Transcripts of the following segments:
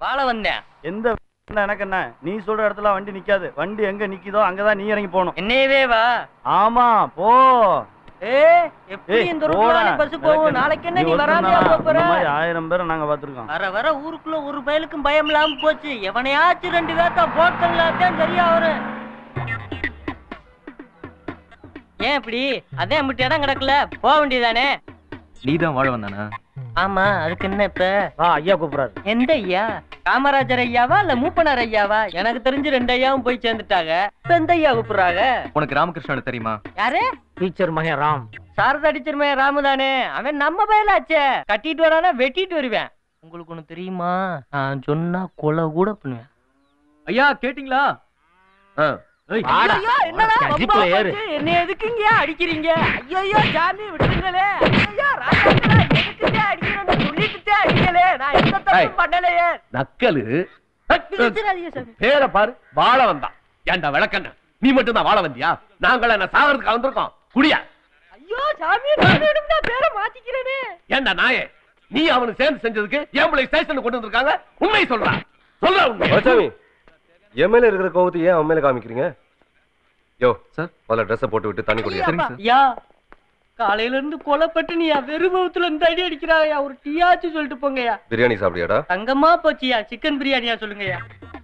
வாழ வந்தேன் எந்த என்ன எனக்கு என்ன நீ சொல்ற இடத்துல வண்டி நிக்காது வண்டி எங்க நிக்குதோ அங்கதான் நீ இறங்கி போகணும் என்னையவே வா ஆமா போ ஏ எப்படி ஏய், இந்த போடா. ரூட்ல பஸ் போகும் நாளைக்கு என்ன நீ ஒருத்தன் வராமையா தானா? போப் போற இந்த மாதிரி ஆயிரம் பேரை நாங்க பாத்துருக்கோம் வர வர ஊருக்குள்ள ஒரு பயலுக்கும் பயம் இல்லாம போச்சு எவனையாச்சும் ரெண்டு பேர்த்த போட்டல்லாத்தான் சரியா வரும் ஏன் இப்படி அதே இப்படி இடம் கிடக்கல போக வேண்டியதானே நீ தான் வாழ வந்தானா ஆமா அதுக்கு என்ன இப்ப வா ஐயா கூப்பிடுறாரு எந்த ஐயா காமராஜர் ஐயாவா இல்ல மூப்பனார் ஐயாவா எனக்கு தெரிஞ்சு ரெண்டு ஐயாவும் போய் சேர்ந்துட்டாங்க இப்ப எந்த ஐயா கூப்பிடுறாங்க உனக்கு ராமகிருஷ்ணன் தெரியுமா யாரு டீச்சர் மகன் ராம் சாரதா டீச்சர் மே ராமுதானே அவன் நம்ம பயலாச்சே கட்டிட்டு வரானா வெட்டிட்டு வருவேன் உங்களுக்கு ஒண்ணு தெரியுமா நான் சொன்னா கொலை கூட பண்ணுவேன் ஐயா கேட்டிங்களா வாடா. ஐயோ, என்னடா ஒரு வம்பா ஜிப்ல ஏறு. போச்சு? என்னை எதுக்குங்க அடிக்கிறீங்க ஐயோ சாமி விட்டுருங்களே ஐயோ ராஜாக்களா எதுக்குங்க அடிக்கிறேன்னு சொல்லிட்டு அடிக்கலே நான் எந்த தப்பு ஏய். பண்ணலையே நக்கலு மிதிச்சிடாதீங்க சாமி பேரை பாரு வாழ வந்தான் ஏன்டா விளக்கண்ண நீ மட்டும் தான் வாழ வந்தியா நாங்கள என்ன சாகிறதுக்கு வந்திருக்கோம் குடியா ஐயோ சாமி நான் வேணும்னா பேரை மாத்திக்கிறேனே ஏன்டா நாயே நீ அவனுக்கு சேர்ந்து செஞ்சதுக்கு என் பிள்ளை ஸ்டேஷனுக்கு கொண்டு வந்திருக்காங்க உண்மை சொல்றா சொல்ற உண்மை மச்சாமி என் மேல இருக்கிற கோவத்தை ஏன் அவன் மேல காமிக்கிறீங்க யோ சார். முதல்ல ட்ரெஸ்ஸை போட்டு விட்டு தண்ணி குடியா சரிங்க சார் ஐயா காலையில இருந்து கொலைப்பட்டு நீ வெறுமத்துல இருந்து அடி அடிக்கிறாயா ஒரு டீயாச்சும் சொல்லிட்டு போங்கய்யா பிரியாணி சாப்பிடியாடா தங்கமா போச்சியா சிக்கன் பிரியாணியா சொல்லுங்கய்யா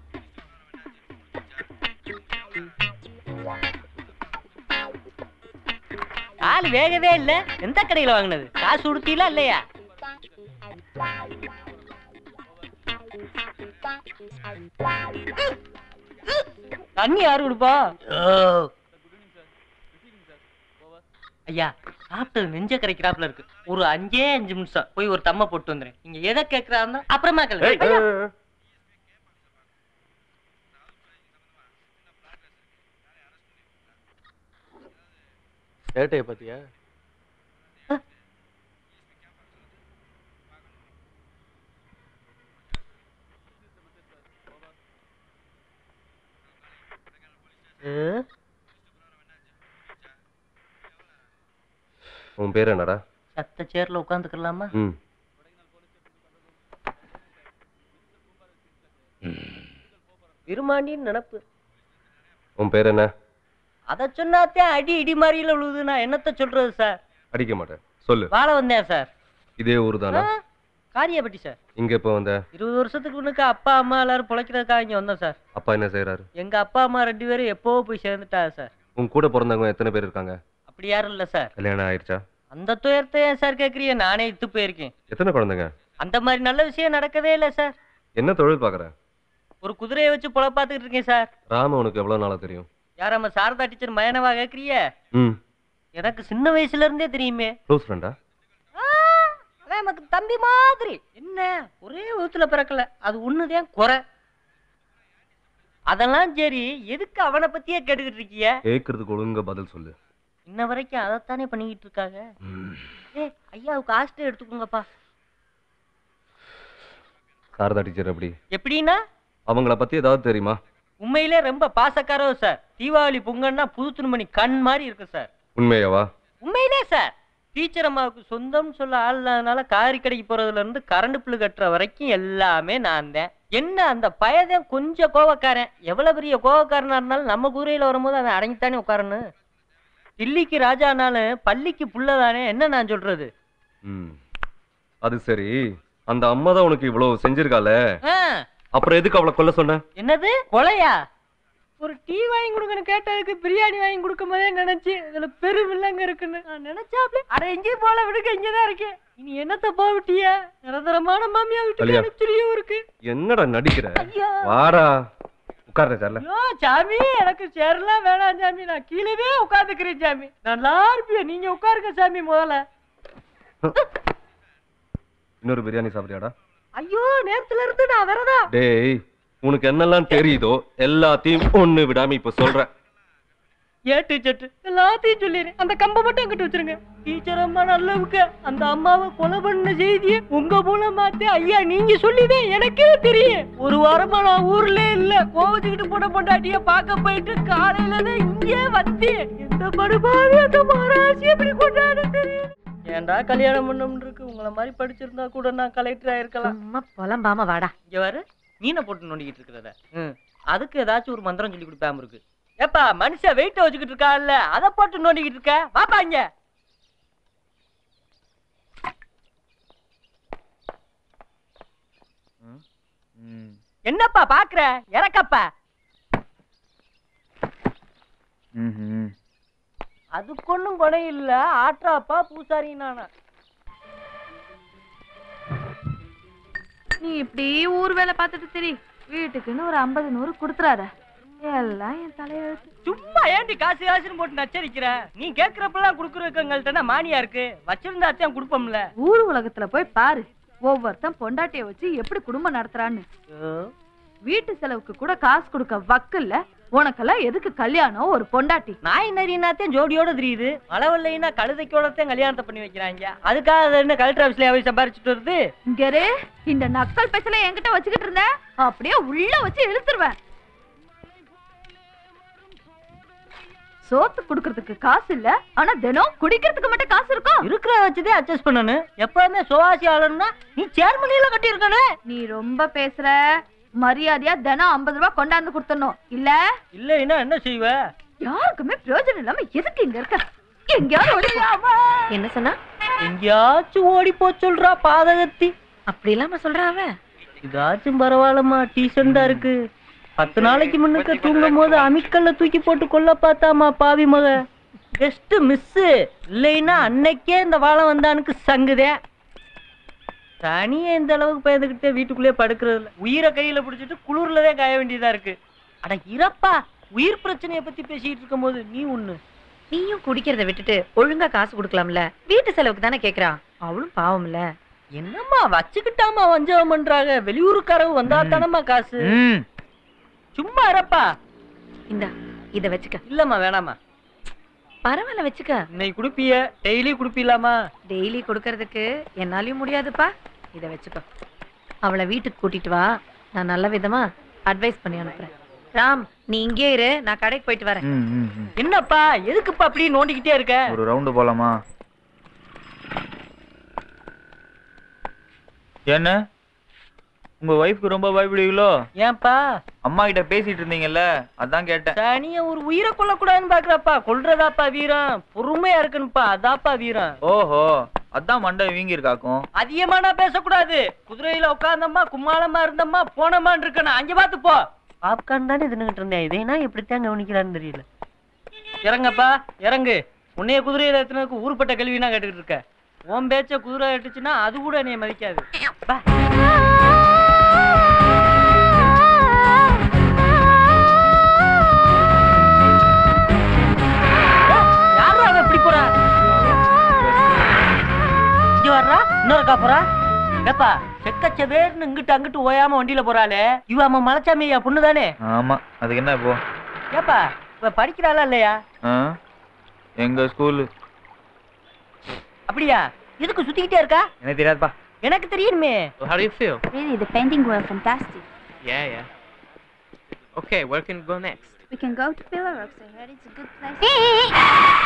கால் வேகவே இல்ல எந்த கடையில வாங்குனது காசு உடுத்தீங்களா இல்லையா தண்ணி யாரு கொடுப்பா ஐயா சாப்பிட்டது நெஞ்ச கரைக்கிறாப்புல இருக்கு ஒரு அஞ்சே அஞ்சு நிமிஷம் போய் ஒரு தம்ம போட்டு வந்துறேன் நீங்க எதை கேக்குறாருன்னா அப்புறமா கேளுங்க ஐயா, சேட்டைய பத்தியா அஹ், உன் பேர் என்னடா சத்த சேர்ல உட்காந்துக்கலாமா ம் விரும்மாண்டின்னு நினப்பு உன் பேர் என்ன அத சொன்னாத்தே அடி இடி மாதிரில விழுது நான் என்னத்த சொல்றது சார் அடிக்க மாட்டேன் சொல்லு வாழ வந்தேன் சார் இதே ஊர் தானா ஆ, காரியப்பட்டி சார் இங்க எப்ப வந்த இருபது வருஷத்துக்கு முன்னுக்கு அப்பா அம்மா எல்லாரும் பிழைக்கிறதுக்காக இங்க வந்தோம் சார் அப்பா என்ன செய்யறாரு எங்க அப்பா அம்மா ரெண்டு பேரும் எப்போ போய் சேர்ந்துட்டாங்க சார் உன் கூட பிறந்தவங்க எத்தனை பேர் இருக்காங்க அப்படி யாரும் இல்ல சார் கல்யாணம் ஆயிடுச்சா அந்த துயரத்தை ஏன் சார் கேக்குறீங்க நானே இத்து போயிருக்கேன் எத்தனை குழந்தைங்க அந்த மாதிரி நல்ல விஷயம் நடக்கவே இல்லை சார் என்ன தொழில் பாக்குற ஒரு குதிரையை வச்சு புல பார்த்துக்கிட்டு இருக்கேன் சார் ராம உனக்கு எவ்வளவு நாளா தெரியும் யார் நம்ம சாரதா டீச்சர் மயனவா கேக்குறிய ம் எனக்கு சின்ன வயசுல இருந்தே தெரியுமே க்ளோஸ் ஃப்ரெண்டா ஆ, அவன் நமக்கு தம்பி மாதிரி என்ன ஒரே விதத்துல பிறக்கல அது ஒண்ணுதான் குறை அதெல்லாம் சரி எதுக்கு அவனை பத்தியே கேட்டுக்கிட்டு இருக்கிய கேக்குறதுக்கு ஒழுங்கா பதில் சொல்லு இன்ன வரைக்கும் அதைத்தானே பண்ணிக்கிட்டு இருக்காங்க ம். ஏ ஐயாவுக்கு ஹாஸ்டல் எடுத்துக்கோங்கப்பா சாரதா டீச்சர் எப்படி எப்படின்னா அவங்கள பத்தி ஏதாவது தெரியுமா உண்மையிலே ரொம்ப பாசக்காரோ சார் தீபாவளி பொங்கல்னா புது துணிமணி கண் மாதிரி இருக்கு சார் உண்மையாவா உண்மையிலே சார் டீச்சர் அம்மாவுக்கு சொந்தம்னு சொல்ல ஆள் இல்லாதனால காரி கடைக்கு போறதுல இருந்து கரண்ட் பில்லு கட்டுற வரைக்கும் எல்லாமே நான் தான் என்ன அந்த பயதான் கொஞ்சம் கோவக்காரன் எவ்வளவு பெரிய கோவக்காரனா இருந்தாலும் நம்ம கூரையில வரும்போது அவன் அடங்கித்தானே உட்காரணும் தில்லிக்கு ராஜானாலும் பள்ளிக்கு புள்ளதானே என்ன நான் சொல்றது ம் அது சரி அந்த அம்மா தான் உனக்கு இவ்வளவு செஞ்சிருக்கால ஆ, அப்புறம் எதுக்கு அவளை கொல்ல சொன்ன என்னது கொலையா ஒரு டீ வாங்கி கொடுக்கணும் கேட்டதுக்கு பிரியாணி வாங்கி கொடுக்கும் போதே நினைச்சு இதுல பெரும் வில்லங்க இருக்குன்னு நான் நினைச்சாப்ல அட எங்கேயும் போல விடுக்க இங்கதான் இருக்கேன் இனி என்னத்த போவிட்டியா நிரந்தரமான மாமியா வீட்டுக்கு கல்யாணம். அனுப்பிச்சிரியும் இருக்கு என்னடா நடிக்கிற ஐயா வாடா உட்கார்ற சார்ல ஐயோ சாமி எனக்கு சேரலாம் வேணாம் சாமி நான் கீழவே உட்காந்துக்கிறேன் சாமி நல்லா இருப்பிய நீங்க உட்காருங்க சாமி முதல்ல இன்னொரு பிரியாணி சாப்பிடுறியாடா ஐயோ நேரத்துல இருந்து நான் வரதா டேய் உனக்கு என்னெல்லாம் தெரியுதோ எல்லாத்தையும் ஒண்ணு விடாம இப்ப சொல்றேன் ஏட்டு சட்டு எல்லாத்தையும் சொல்லிடுறேன் அந்த கம்பை மட்டும் அங்கிட்டு வச்சிருங்க டீச்சர் அம்மா நல்லவுக்கு அந்த அம்மாவை கொலை பண்ண செய்தியை உங்க மூலமாத்தே ஐயா நீங்க சொல்லிதான் எனக்கே தெரியும் ஒரு வாரமா நான் ஊர்ல இல்ல கோவச்சுக்கிட்டு போன பொண்டாட்டிய பார்க்க போயிட்டு காலையில தான் இங்கே வந்தேன் எந்த படுபாவி அந்த மகாராசி எப்படி கொண்டாடு தெரியும் ஏன்டா கல்யாணம் பண்ணோம்னு இருக்கு உங்களை மாதிரி படிச்சிருந்தா கூட நான் கலெக்டர் ஆயிருக்கலாம் சும்மா புலம்பாம வாடா இங்க வரு மீனை போட்டு நோண்டிக்கிட்டு இருக்கிறத ம் அதுக்கு ஏதாச்சும் ஒரு மந்திரம் சொல்லி கொடுப்பாம இருக்கு ஏப்பா மனுஷன் வெயிட்ட வச்சுக்கிட்டு இருக்கான்ல அதை போட்டு நோண்டிக்கிட்டு இருக்க வாப்பா இங்க என்னப்பா பாக்குற இறக்கப்பா அதுக்கு ஒண்ணும் குறை இல்ல ஆற்றாப்பா பூசாரி நானா நீ இப்படி ஊர் வேலை பார்த்துட்டு சரி வீட்டுக்குன்னு ஒரு ஐம்பது நூறு கொடுத்துறாத எல்லாம் என் தலையெழுத்து சும்மா ஏன்டி காசு காசுன்னு போட்டு நச்சரிக்கிற நீ கேக்குறப்பெல்லாம் குடுக்குறவங்கள்ட்ட மானியா இருக்கு வச்சிருந்தா தான் கொடுப்போம்ல ஊர் உலகத்துல போய் பாரு ஒவ்வொருத்தன் பொண்டாட்டிய வச்சு எப்படி குடும்பம் நடத்துறான்னு வீட்டு செலவுக்கு கூட காசு கொடுக்க வக்கில்ல உனக்கெல்லாம் எதுக்கு கல்யாணம் ஒரு பொண்டாட்டி நாய் நரினாத்தையும் ஜோடியோட தெரியுது மழை வெள்ளையினா கழுதைக்கோடத்தையும் கல்யாணத்தை பண்ணி வைக்கிறாங்க அதுக்காக அது என்ன கலெக்டர் ஆஃபீஸ்ல போய் சம்பாரிச்சுட்டு வருது இங்கரே இந்த நக்கல் பேச்சல என்கிட்ட வச்சுக்கிட்டு இருந்த அப்படியே உள்ள வச்சு இழுத்துருவேன் சோத்து குடுக்கறதுக்கு காசு இல்ல ஆனா தினம் குடிக்கிறதுக்கு மட்டும் காசு இருக்கும் இருக்கிற வச்சுதே அட்ஜஸ்ட் பண்ணணும் எப்பவுமே சுவாசி ஆளணும்னா நீ சேர்மனியில கட்டி இருக்கணும் நீ ரொம்ப பேசுற மரியாதையா தினம் ஐம்பது ரூபாய் கொண்டாந்து கொடுத்துடணும் இல்ல இல்லைன்னா என்ன செய்வ யாருக்குமே பிரயோஜனம் இல்லாம எதுக்கு இங்க இருக்க எங்கேயாவது ஓடி போ. என்ன சொன்னா எங்கேயாச்சும் ஓடி போ சொல்றா பாதகத்தி அப்படி இல்லாம சொல்றா அவன் இதாச்சும் பரவாயில்லம்மா டீசெண்டா இருக்கு பத்து நாளைக்கு முன்னுக்கு தூங்கும் போது அமிக்கல்ல தூக்கி போட்டு கொல்ல பார்த்தாமா பாவி மக ஜஸ்ட் மிஸ் இல்லைன்னா அன்னைக்கே இந்த வாழை வந்தானுக்கு சங்குதே தனியே இந்த அளவுக்கு பயந்துகிட்டே வீட்டுக்குள்ளே படுக்கிறது இல்ல உயிரை கையில பிடிச்சிட்டு குளிர்லதான் காய வேண்டியதா இருக்கு அட இறப்பா உயிர் பிரச்சனைய பத்தி பேசிட்டு இருக்கும்போது நீ ஒண்ணு நீயும் குடிக்கிறத விட்டுட்டு ஒழுங்கா காசு கொடுக்கலாம்ல வீட்டு செலவுக்கு தானே கேக்குறா அவளும் பாவம் இல்ல என்னம்மா வச்சுக்கிட்டாமா வஞ்சகம் பண்றாங்க வெளியூருக்காரவு வந்தா தானம்மா காசு சும்மா இறப்பா இந்தா இத வச்சுக்க இல்லம்மா வேணாம்மா பரவாயில்ல வச்சுக்க இன்னைக்கு குடுப்பிய டெய்லி குடுப்பிலாமா டெய்லி கொடுக்கறதுக்கு என்னாலயும் முடியாதுப்பா இத வச்சுக்கோ அவளை வீட்டுக்கு கூட்டிட்டு வா நான் நல்ல விதமா அட்வைஸ் பண்ணி அனுப்புறேன் ராம் நீ இங்கே இரு நான் கடைக்கு போயிட்டு வரேன் என்னப்பா எதுக்குப்பா அப்படி நோண்டிக்கிட்டே இருக்க ஒரு ரவுண்டு போலாமா என்ன உங்க ஒய்ஃப்க்கு ரொம்ப பயப்படுவீங்களோ ஏன்பா அம்மா கிட்ட பேசிட்டு இருந்தீங்கல்ல அதான் கேட்டேன் சனிய ஒரு உயிரை கொல்லக்கூடாதுன்னு பாக்குறப்பா கொல்றதாப்பா வீரம் பொறுமையா இருக்கணும்ப்பா அதாப்பா வீரம் ஓஹோ அதான் மண்டை வீங்கி இருக்காக்கும் அதிகமா நான் பேசக்கூடாது குதிரையில உட்கார்ந்தம்மா கும்மாளமா இருந்தம்மா போனமான்னு இருக்கணும் அங்க பாத்து போ பாப்கார்ன் தானே தின்னுகிட்டு இருந்தேன் இதேனா எப்படித்தான் கவனிக்கிறான்னு தெரியல இறங்கப்பா இறங்கு உன்னைய குதிரையில எத்தனைக்கு ஊருப்பட்ட கேள்வினா கேட்டுக்கிட்டு இருக்க உன் பேச்ச குதிரை எட்டுச்சுன்னா அது கூட என்னைய மதிக்காது பா. யாரா அவ இப்படி போறா இங்க வர்றா இன்னொருக்கா போறா ஏப்பா செக்கச்சவேர்னு இங்கிட்டு அங்கிட்டு ஓயாம வண்டியில போறாளே இவ அம்மா மலைச்சாமி ஐயா பொண்ணு தானே ஆமா அதுக்கு என்ன இப்போ ஏப்பா இவ படிக்கிறாளா இல்லையா ஆ? எங்க ஸ்கூலு அப்படியா எதுக்கு சுத்திக்கிட்டே இருக்கா எனக்கு தெரியாதுப்பா எனக்கு தெரியுமே How do you feel? Really, the painting were fantastic. Yeah, yeah. Okay, where can we go next? We can go to Pillar Rocks. I heard it's a good place.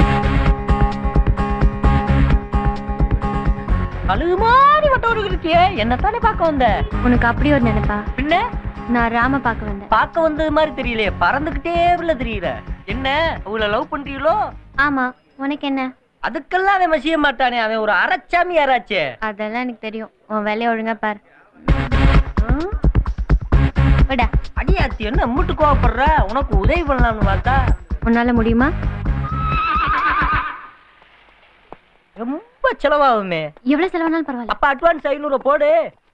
அழுகு மாதிரி வட்டம் இருக்கியே என்னத்தானே பார்க்க வந்த உனக்கு அப்படி ஒரு நினைப்பா பின்ன நான் ராம பார்க்க வந்தேன் பார்க்க வந்தது மாதிரி தெரியலையே பறந்துகிட்டே உள்ள தெரியல என்ன அவங்கள லவ் பண்றீங்களோ ஆமா உனக்கு என்ன அதுக்கெல்லாம் அவன் மசிய மாட்டானே அவன் ஒரு அரைச்சாமி யாராச்சே அதெல்லாம் எனக்கு தெரியும் உன் வேலையை ஒழுங்கா பாரு விடா அடியாத்தி என்ன மூட்டு கோவப்படுற உனக்கு உதவி பண்ணலாம்னு பார்த்தா உன்னால முடியுமா ரொம்ப செலவாகுமே எவ்வளவு செலவானாலும் பரவாயில்ல அப்ப அட்வான்ஸ் ஐநூறு போடு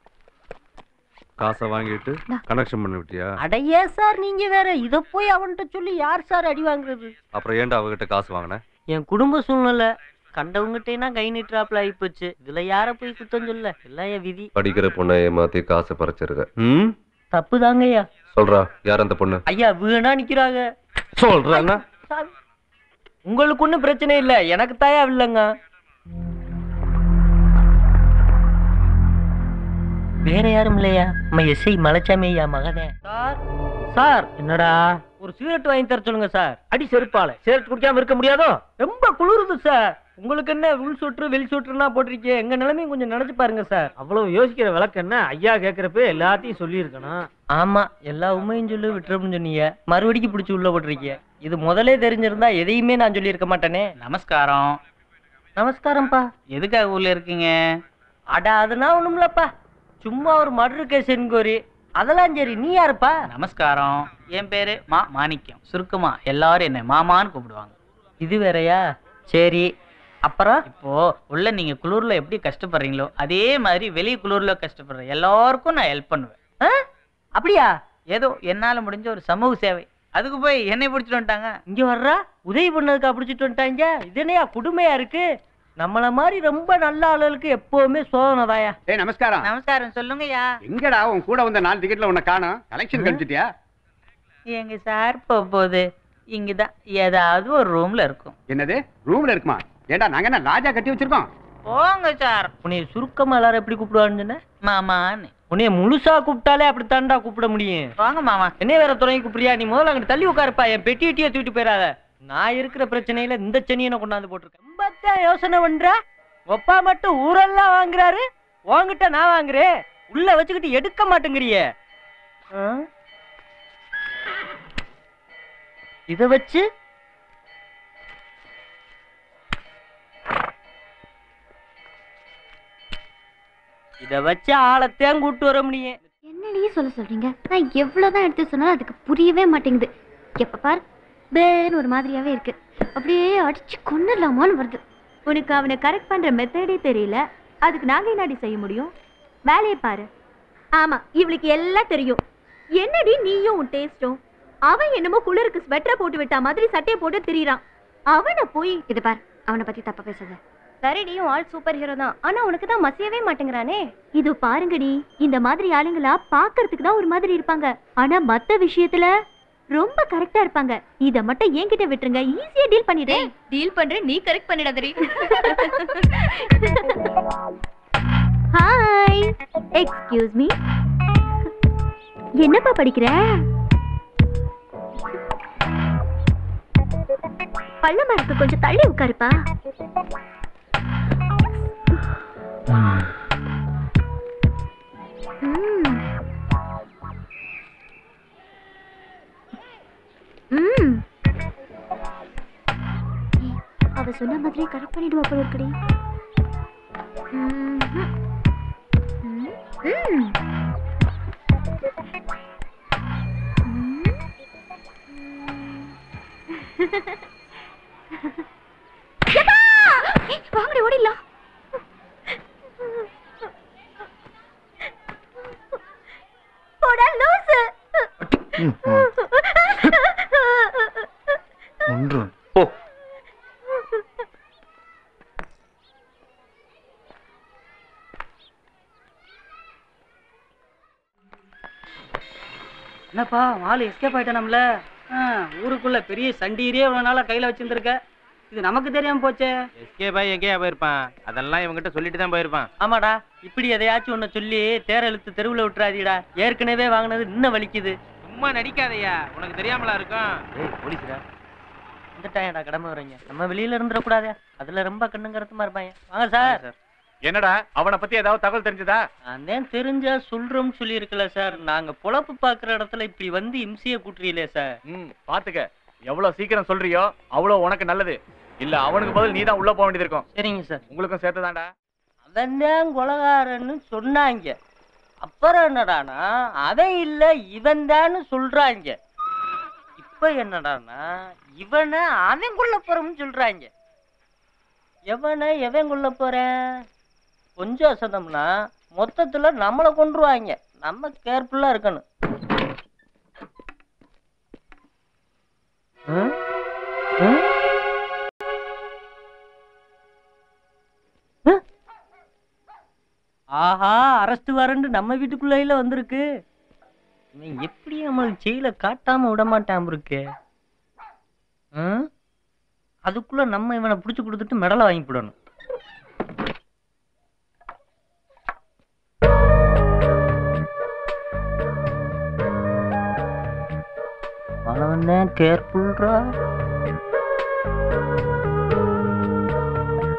காசை வாங்கிட்டு கனெக்ஷன் பண்ணி விட்டியா அடையே சார் நீங்க வேற இத போய் அவன்கிட்ட சொல்லி யார் சார் அடி வாங்குறது அப்புறம் ஏன்டா அவகிட்ட காசு வாங்கின என் குடும்ப சூழ்நிலை கண்டவங்கிட்டேனா கை நீட்டுறாப்புல ஆயிப்போச்சு இதுல யார போய் குத்தம் சொல்ல எல்லாம் என் விதி படிக்கிற பொண்ணை ஏமாத்தி காசை பறிச்சிருக்க ம் தப்பு தாங்கய்யா சொல்றா யார் அந்த பொண்ணு ஐயா வீணா நிக்கிறாங்க சொல்றானா சாமி. உங்களுக்கு ஒண்ணும் பிரச்சனை இல்ல எனக்கு தாயா இல்லைங்க வேற யாரும் இல்லையா நம்ம எஸ்ஐ மலைச்சாமி ஐயா மகனே சார் சார் என்னடா ஒரு சிகரெட் வாங்கி தர சொல்லுங்க சார் அடி செருப்பால சிகரெட் குடிக்காம இருக்க முடியாதோ ரொம்ப குளிருது சார் உங்களுக்கு என்ன உள் சுற்று வெளி சுற்றுனா போட்டிருக்கீங்க எங்க நிலைமையும் கொஞ்சம் நினைச்சு பாருங்க சார் அவ்வளவு யோசிக்கிற விளக்கு என்ன ஐயா கேக்குறப்ப எல்லாத்தையும் சொல்லியிருக்கணும் ஆமா எல்லா உண்மையும் சொல்லி விட்டுறோம்னு சொன்னீங்க மறுபடிக்கு பிடிச்சி உள்ள போட்டிருக்கீங்க இது முதலே தெரிஞ்சிருந்தா எதையுமே நான் சொல்லியிருக்க மாட்டேனே நமஸ்காரம் நமஸ்காரம்ப்பா எதுக்காக ஊர்ல இருக்கீங்க அட அதெல்லாம் ஒண்ணுமில்லப்பா சும்மா ஒரு மர்டர் கேஸ் என்கொயரி அதெல்லாம் சரி நீ யாருப்பா நமஸ்காரம் என் பேரு மா மாணிக்கம் சுருக்கமா எல்லாரும் என்ன மாமான்னு கூப்பிடுவாங்க இது வேறயா சரி அப்புறம் இப்போ உள்ள நீங்க குளிர்ல எப்படி கஷ்டப்படுறீங்களோ அதே மாதிரி வெளிய குளிர்ல கஷ்டப்படுற எல்லாருக்கும் நான் ஹெல்ப் பண்ணுவேன் ஆ? அப்படியா ஏதோ என்னால முடிஞ்ச ஒரு சமூக சேவை அதுக்கு போய் என்னை பிடிச்சிட்டு வந்துட்டாங்க இங்க வர்றா உதவி பண்ணதுக்கு பிடிச்சிட்டு வந்துட்டாங்க இது என்னையா கொடுமையா இருக்கு நம்மள மாதிரி ரொம்ப நல்ல ஆளுகளுக்கு எப்பவுமே சோதனை தாயா ஏய் நமஸ்காரம் நமஸ்காரம் சொல்லுங்கய்யா எங்கடா உன் கூட வந்த நாலு டிக்கெட்ல உன்னை காணோம் கலெக்ஷன் கழிச்சிட்டியா எங்க சார் போகுது இங்கதான் ஏதாவது ஒரு ரூம்ல இருக்கும் என்னது ரூம்ல இருக்குமா ஏண்டா நாங்க என்ன லாஜா கட்டி வச்சிருக்கோம் போங்க சார் உன்னைய சுருக்கமா எல்லாரும் எப்படி கூப்பிடுவான்னு சொன்ன மாமான்னு உன்னைய முழுசா கூப்பிட்டாலே அப்படித்தான்டா கூப்பிட முடியும் வாங்க மாமா என்ன வேற துணைக்கு கூப்பிடுறியா நீ முதல்ல அங்கிட்டு தள்ளி உட்காருப்பா என் பெட்டி வெட்டியை தூக்கிட்டு போயிடாத நான் இருக்கிற பிரச்சனையில இந்த சென்னியனை கொண்டாந்து போட்டிருக்கேன் ரொம்பத்தான் யோசனை பண்ற ஒப்பா மட்டும் ஊரெல்லாம் வாங்குறாரு உன்கிட்ட நான் வாங்குறேன் உள்ள வச்சுக்கிட்டு எடுக்க மாட்டேங்கிறியே ஆ? இத வச்சு இத வச்சு ஆளத்தையும் கூட்டு வர முடியும் என்னடி சொல்ல சொல்றீங்க நான் எவ்வளவுதான் எடுத்து சொன்னாலும் அதுக்கு புரியவே மாட்டேங்குது எப்ப பார் பேன்னு ஒரு மாதிரியாவே இருக்கு அப்படியே அடிச்சு கொண்டுடலாமான்னு வருது உனக்கு அவனை கரெக்ட் பண்ற மெத்தடே தெரியல அதுக்கு நாங்க என்னடி செய்ய முடியும் வேலையை பாரு ஆமா இவளுக்கு எல்லாம் தெரியும் என்னடி நீயும் உன் டேஸ்டும் அவன் என்னமோ குளிருக்கு ஸ்வெட்டரை போட்டு விட்டா மாதிரி சட்டையை போட்டு திரியறான் அவனை போய் இது பார் அவனை பத்தி தப்பா பேசாத சரிடி ஆள் சூப்பர் ஹீரோ தான் ஆனா உனக்கு தான் மசியவே மாட்டேங்கிறானே இது பாருங்கடி இந்த மாதிரி ஆளுங்களா பாக்குறதுக்கு தான் ஒரு மாதிரி இருப்பாங்க ஆனா மத்த விஷயத்துல ரொம்ப கரெக்டா இருப்பாங்க இத மட்டும் என்கிட்ட விட்டுருங்க ஈஸியா டீல் பண்ணிடுறேன் டீல் பண்றேன் நீ கரெக்ட் பண்ணிடாதடி ஹாய் எக்ஸ்கியூஸ் மீ என்னப்பா படிக்கிற பள்ளமா இருக்கு கொஞ்சம் தள்ளி உட்காருப்பா ம். ம். ஏய், அவ சொன்ன மாதிரியே கரெக்ட் பண்ணிடுவா போல இருக்குடி ம்ஹும். ம். ம். யப்பா! ஏய், வாங்கடி ஓடிடலாம் போடா லூசு ஒன்று போ என்னப்பா ஆளு எஸ்கேப் ஆயிட்டானம்ல ஊருக்குள்ள பெரிய சண்டீரே இவ்வளவு நாளா கையில வச்சிருந்திருக்க இது நமக்கு தெரியாம போச்சே எஸ்கே பாய் எங்கேயா போயிருப்பான் அதெல்லாம் இவங்கிட்ட சொல்லிட்டு தான் போயிருப்பான் ஆமாடா இப்படி எதையாச்சும் ஒண்ணு சொல்லி தேர இழுத்து தெருவுல விட்டுறாதீடா ஏற்கனவே வாங்கினது இன்னும் வலிக்குது சும்மா நடிக்காதயா உனக்கு தெரியாமலா இருக்கும் ஏய் போலீஸ்டா இந்த டைம்டா கடமை வரீங்க நம்ம வெளியில இருந்துடக்கூடாதே அதுல ரொம்ப கண்ணும் கருத்துமா இருப்பாங்க வாங்க சார் என்னடா அவனை பத்தி ஏதாவது தகவல் தெரிஞ்சதா அதான் தெரிஞ்சா சொல்றோம்னு சொல்லி இருக்கல சார் நாங்க பொழப்பு பாக்குற இடத்துல இப்படி வந்து இம்சிய கூட்டுறீங்களே சார் ம் பாத்துக்க எவ்வளவு சீக்கிரம் சொல்றியோ அவ்வளவு உனக்கு நல்லது இல்ல அவனுக்கு பதில் நீ தான் உள்ள போக வேண்டியது இருக்கும் சரிங்க சார் உங்களுக்கும் சேர்த்துதான்டா அவன் தான் கொலகாரன்னு சொன்னாங்க அப்புறம் என்னடானா அவன் இல்ல இவன் சொல்றாங்க இப்ப என்னடானா இவனை அவன் கொல்ல போறோம்னு சொல்றாங்க எவனை எவன் கொல்ல போறேன் கொஞ்சம் அசந்தம்னா மொத்தத்துல நம்மளை கொன்றுவாங்க நம்ம கேர்ஃபுல்லா இருக்கணும் ஆ? ஆ? ஆ? ஆஹா அரெஸ்ட் வாரண்ட் நம்ம வீட்டுக்குள்ள வந்திருக்கு இவன் எப்படி நம்மளுக்கு ஜெயில காட்டாம விட மாட்டான் இருக்கு அதுக்குள்ள நம்ம இவனை புடிச்சு கொடுத்துட்டு மெடலை வாங்கி போடணும் அவன் கேர்ஃபுல்ரா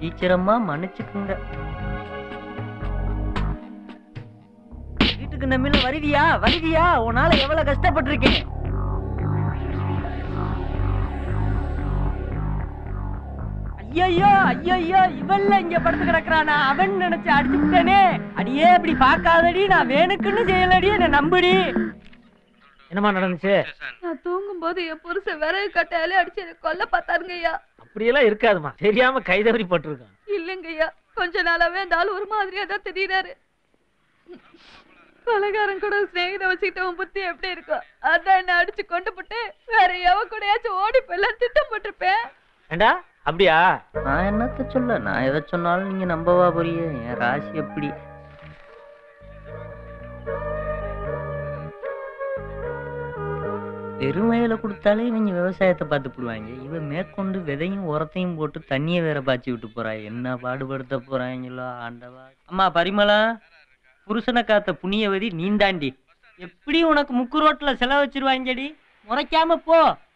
டீச்சர் அம்மா மன்னிச்சுக்குங்க வீட்டுக்கு நம்மள வருவியா வருவியா உன்னால எவ்வளவு கஷ்டப்பட்டிருக்கேன் ஐயோ ஐயோ இவன்ல இங்க படுத்து கிடக்குறானா அவன் நினைச்சு அடிச்சு விட்டனே அடியே இப்படி பார்க்காதடி நான் வேணுக்குன்னு செய்யலடி என்ன நம்புடி என்னமா நடந்துச்சு நான் தூங்கும் போது என் புருஷன் விறகு கட்டையாலே அடிச்சு எனக்கு கொல்ல பார்த்தாருங்க ஐயா அப்படியெல்லாம் இருக்காதுமா தெரியாம கைதவறி போட்டிருக்கான் இல்லைங்க ஐயா கொஞ்ச நாளாவே அந்த ஆள் ஒரு மாதிரியா தான் தெரியுறாரு கொலைகாரன் கூட சிநேகித வச்சுக்கிட்டு உன் புத்தி எப்படி இருக்கும் அதான் என்ன அடிச்சு கொண்டு போட்டு வேற எவ கூடயாச்சும் ஓடி போயிலாம் திட்டம் போட்டிருப்பேன் ஏண்டா அப்படியா நான் என்னத்த சொல்ல நான் எதை சொன்னாலும் நீங்க நம்பவா போறியே என் ராசி எப்படி பெருமையில கொடுத்தாலே இவங்க விவசாயத்தை பார்த்து போடுவாங்க இவன் மேற்கொண்டு விதையும் உரத்தையும் போட்டு தண்ணியை வேற பாய்ச்சி விட்டு போறா என்ன பாடுபடுத்த போறாங்களோ ஆண்டவா அம்மா பரிமளா புருஷனை காத்த புண்ணியவதி நீந்தாண்டி எப்படி உனக்கு முக்கு ரோட்ல செலவு வச்சிருவாங்கடி முறைக்காம போ